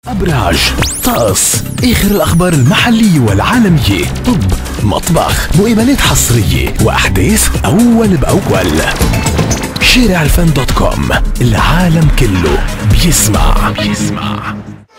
أبراج طقس آخر الأخبار المحلية والعالمية طب مطبخ مقابلات حصرية وأحداث أول بأول شارع الفن دوت كوم العالم كله بيسمع بيسمع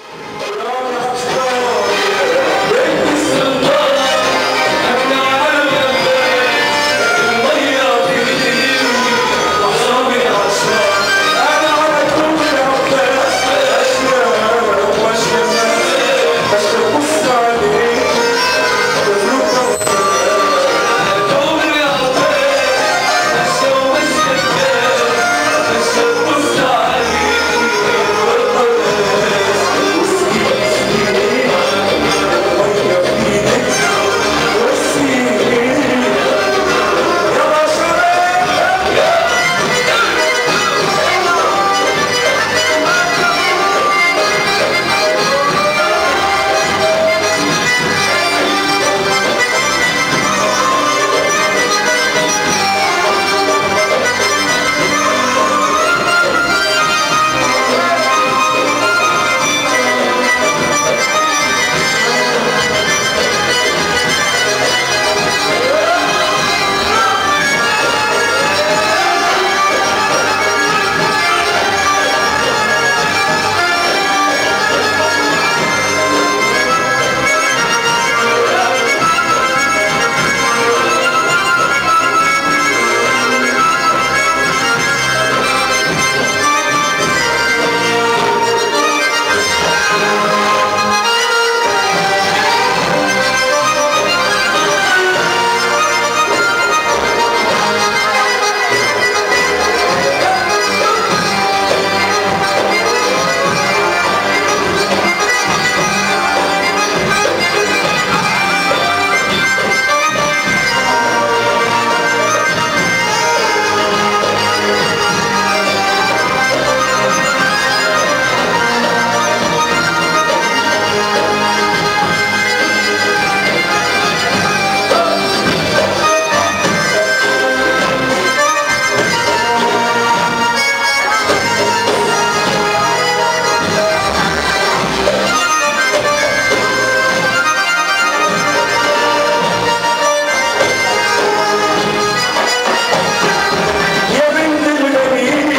يا بنت الجميل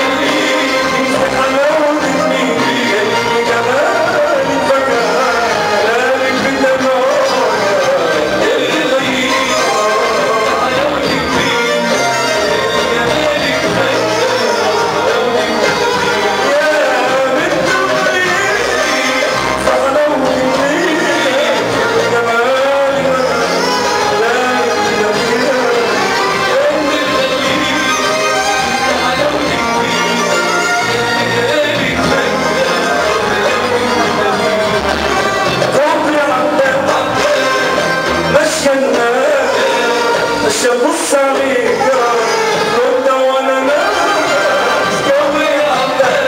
انت حلاوة النيل انت جمال الفجر كلامك بدموعك اللي غير حلاوة النيل جمالك يا بنت الجميل حلاوة النيل جمالك كلامك بدموعك ربي عبدك مشي الناس مشي بص عليك رد وانا ناس ربي عبدك